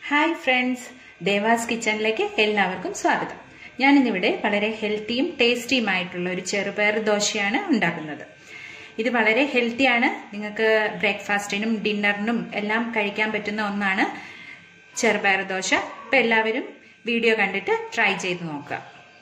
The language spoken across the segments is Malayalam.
ഹായ് ഫ്രണ്ട്സ് ദേവാസ് കിച്ചണിലേക്ക് എല്ലാവർക്കും സ്വാഗതം ഞാനിന്നിവിടെ വളരെ ഹെൽത്തിയും ടേസ്റ്റിയുമായിട്ടുള്ള ഒരു ചെറുപയർ ദോശയാണ് ഉണ്ടാക്കുന്നത് ഇത് വളരെ ഹെൽത്തിയാണ് നിങ്ങൾക്ക് ബ്രേക്ക്ഫാസ്റ്റിനും ഡിന്നറിനും എല്ലാം കഴിക്കാൻ പറ്റുന്ന ഒന്നാണ് ചെറുപയർ ദോശ അപ്പം എല്ലാവരും വീഡിയോ കണ്ടിട്ട് ട്രൈ ചെയ്ത് നോക്കുക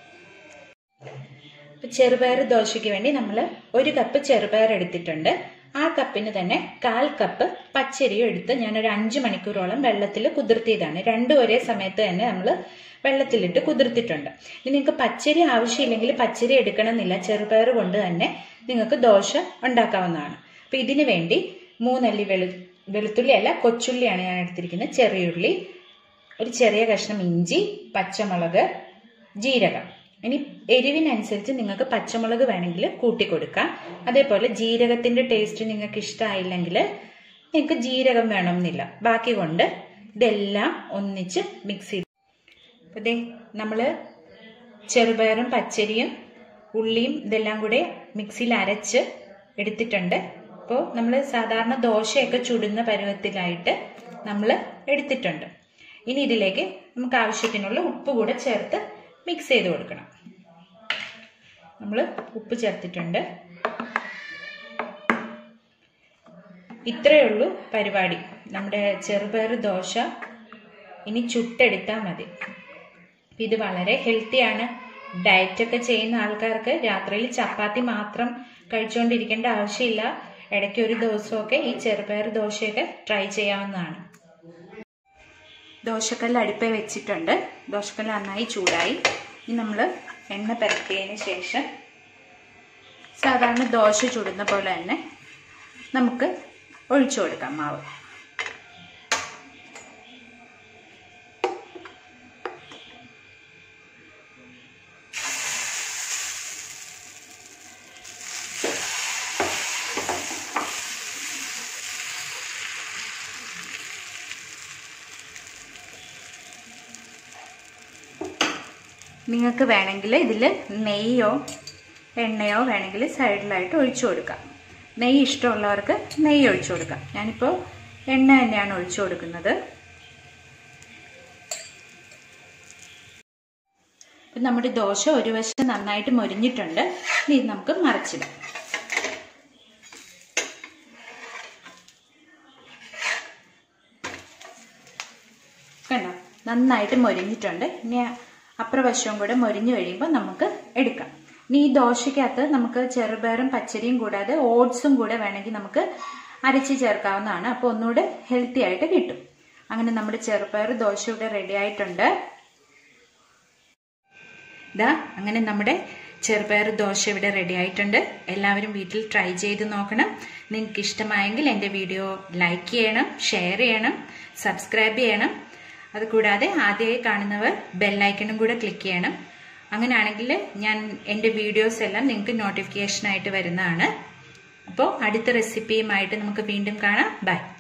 ചെറുപയർ ദോശയ്ക്ക് വേണ്ടി നമ്മൾ ഒരു കപ്പ് ചെറുപയർ എടുത്തിട്ടുണ്ട് ആ കപ്പിന് തന്നെ കാൽ കപ്പ് പച്ചരിയും എടുത്ത് ഞാൻ ഒരു അഞ്ച് മണിക്കൂറോളം വെള്ളത്തിൽ കുതിർത്തിയതാണ് രണ്ടും ഒരേ സമയത്ത് തന്നെ നമ്മൾ വെള്ളത്തിലിട്ട് കുതിർത്തിട്ടുണ്ട് ഇനി നിങ്ങൾക്ക് പച്ചരി ആവശ്യമില്ലെങ്കിൽ പച്ചരി എടുക്കണമെന്നില്ല ചെറുപയർ കൊണ്ട് തന്നെ നിങ്ങൾക്ക് ദോശ ഉണ്ടാക്കാവുന്നതാണ് അപ്പം ഇതിനു വേണ്ടി മൂന്നല്ലി വെളു വെളുത്തുള്ളി അല്ല കൊച്ചുള്ളിയാണ് ഞാൻ എടുത്തിരിക്കുന്നത് ചെറിയുള്ളി ഒരു ചെറിയ കഷ്ണം ഇഞ്ചി പച്ചമുളക് ജീരകം ഇനി എരിവിനനുസരിച്ച് നിങ്ങൾക്ക് പച്ചമുളക് വേണമെങ്കിൽ കൂട്ടിക്കൊടുക്കാം അതേപോലെ ജീരകത്തിന്റെ ടേസ്റ്റ് നിങ്ങൾക്ക് ഇഷ്ടമായില്ലെങ്കിൽ നിങ്ങൾക്ക് ജീരകം വേണമെന്നില്ല ബാക്കി കൊണ്ട് ഇതെല്ലാം ഒന്നിച്ച് മിക്സ് ചെയ്ത് അപ്പോൾ ദേ നമ്മൾ ചെറുപയറും പച്ചരിയും ഉള്ളിയും ഇതെല്ലാം കൂടെ മിക്സിയിൽ അരച്ച് എടുത്തിട്ടുണ്ട് അപ്പോൾ നമ്മൾ സാധാരണ ദോശയൊക്കെ ചുടുന്ന പരുവത്തിലായിട്ട് നമ്മൾ എടുത്തിട്ടുണ്ട് ഇനി ഇതിലേക്ക് നമുക്ക് ആവശ്യത്തിനുള്ള ഉപ്പ് കൂടെ ചേർത്ത് മിക്സ് ചെയ്ത് കൊടുക്കണം നമ്മൾ ഉപ്പ് ചേർത്തിട്ടുണ്ട് ഇത്രയേ ഉള്ളൂ പരിപാടി നമ്മുടെ ചെറുപയർ ദോശ ഇനി ചുട്ടെടുത്താൽ മതി ഇത് വളരെ ഹെൽത്തിയാണ് ഡയറ്റൊക്കെ ചെയ്യുന്ന ആൾക്കാർക്ക് രാത്രിയിൽ ചപ്പാത്തി മാത്രം കഴിച്ചുകൊണ്ടിരിക്കേണ്ട ആവശ്യമില്ല ഇടയ്ക്ക് ഒരു ദിവസമൊക്കെ ഈ ചെറുപയർ ദോശയൊക്കെ ട്രൈ ചെയ്യാവുന്നതാണ് ദോശക്കല്ല് അടുപ്പേ വെച്ചിട്ടുണ്ട് ദോശക്കല്ല് നന്നായി ചൂടായി ഇനി നമ്മൾ എണ്ണ പരത്തിയതിന് ശേഷം സാധാരണ ദോശ ചുടുന്ന പോലെ തന്നെ നമുക്ക് ഒഴിച്ചു കൊടുക്കാം മാവ് നിങ്ങൾക്ക് വേണമെങ്കിൽ ഇതിൽ നെയ്യോ എണ്ണയോ വേണമെങ്കിൽ സൈഡിലായിട്ട് ഒഴിച്ചു കൊടുക്കാം നെയ്യ് ഇഷ്ടമുള്ളവർക്ക് നെയ്യ് ഒഴിച്ചു കൊടുക്കാം ഞാനിപ്പോൾ എണ്ണ തന്നെയാണ് ഒഴിച്ചു കൊടുക്കുന്നത് ഇപ്പം നമ്മുടെ ദോശ ഒരു വശം നന്നായിട്ട് മൊരിഞ്ഞിട്ടുണ്ട് ഇനി നമുക്ക് മറിച്ചിടാം കണ്ടോ നന്നായിട്ട് മൊരിഞ്ഞിട്ടുണ്ട് ഇനി അപ്പുറവശവും കൂടെ മൊരിഞ്ഞു കഴിയുമ്പോൾ നമുക്ക് എടുക്കാം ഇനി ഈ ദോശയ്ക്കകത്ത് നമുക്ക് ചെറുപയറും പച്ചരിയും കൂടാതെ ഓട്സും കൂടെ വേണമെങ്കിൽ നമുക്ക് അരച്ച് ചേർക്കാവുന്നതാണ് അപ്പോൾ ഒന്നുകൂടെ ഹെൽത്തി ആയിട്ട് കിട്ടും അങ്ങനെ നമ്മുടെ ചെറുപയർ ദോശ ഇവിടെ റെഡി ആയിട്ടുണ്ട് ഇതാ അങ്ങനെ നമ്മുടെ ചെറുപയർ ദോശ ഇവിടെ റെഡി ആയിട്ടുണ്ട് എല്ലാവരും വീട്ടിൽ ട്രൈ ചെയ്ത് നോക്കണം നിങ്ങൾക്ക് ഇഷ്ടമായെങ്കിൽ എൻ്റെ വീഡിയോ ലൈക്ക് ചെയ്യണം ഷെയർ ചെയ്യണം സബ്സ്ക്രൈബ് ചെയ്യണം അതുകൂടാതെ ആദ്യമായി കാണുന്നവർ ബെല്ലൈക്കണും കൂടെ ക്ലിക്ക് ചെയ്യണം അങ്ങനെയാണെങ്കിൽ ഞാൻ എൻ്റെ വീഡിയോസ് എല്ലാം നിങ്ങൾക്ക് നോട്ടിഫിക്കേഷനായിട്ട് വരുന്നതാണ് അപ്പോൾ അടുത്ത റെസിപ്പിയുമായിട്ട് നമുക്ക് വീണ്ടും കാണാം ബൈ